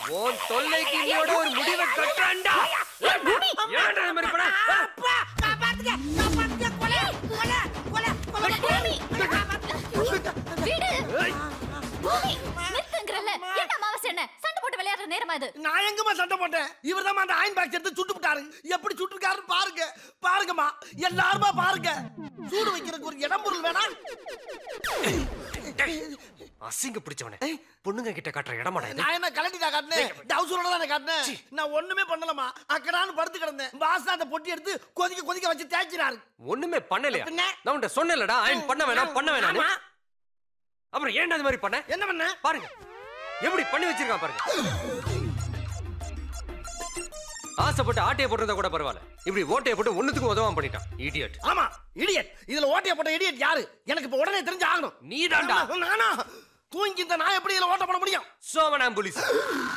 உன் தொல்லைக்கு இன்னையோட ஒரு முடிவை கட்டுறான்டா ஏன்டா இந்த மாதிரி பண்ண அப்பா காப்பாத்துங்க காப்பாத்துங்க கொலை கொலை கொலை கொலை பூமி வீடு பூமி நிறுத்துங்கறல்ல என்ன அமாவாசை என்ன சண்டை போட்டு விளையாடுற நேரமா இது நான் எங்கம்மா சண்டை போட்டேன் இவர் தான் அந்த அயன் பாக்ஸ் எடுத்து சுட்டு விட்டாரு எப்படி சுட்டுருக்காருன்னு பாருங்க பாருங்கம்மா எல்லாருமா பாருங்க சூடு வைக்கிறதுக்கு ஒரு இடம் பொருள் வேணா அசிங்க பிடிச்சவனே பொண்ணுங்க கிட்ட காட்டுற இடமாடா இது நான் என்ன கலட்டி தான் காட்டினேன் டவுசரோட தான் காட்டினேன் நான் ஒண்ணுமே பண்ணலமா அக்கடான்னு படுத்து கிடந்தேன் பாஸ் அந்த பொட்டி எடுத்து கொதிக்க கொதிக்க வச்சு தேய்ச்சினாரு ஒண்ணுமே பண்ணலையா பின்ன? நான் உன்ட்ட சொன்னேன்லடா அயன் பண்ண வேணாம் பண்ண வேணாம் ஆமா. அப்புறம் ஏன்டா இந்த மாதிரி பண்ண என்ன பண்ண பாருங்க எப்படி பண்ணி வச்சிருக்கான் பாருங்க ஆசைப்பட்டு ஆட்டையை போட்டிருந்தா கூட பரவாயில்ல இப்படி ஓட்டையை போட்டு ஒண்ணுத்துக்கும் உதவாம பண்ணிட்டான் இடியட் ஆமா இடியட் இதுல ஓட்டைய போட்ட இடியட் யாரு எனக்கு இப்ப உடனே தெரிஞ்சு ஆகணும் நீதான்டா நானா தூங்கி இந்த நான் எப்படி இதுல ஓட்ட போட முடியும் சோமனாம் போலீஸ்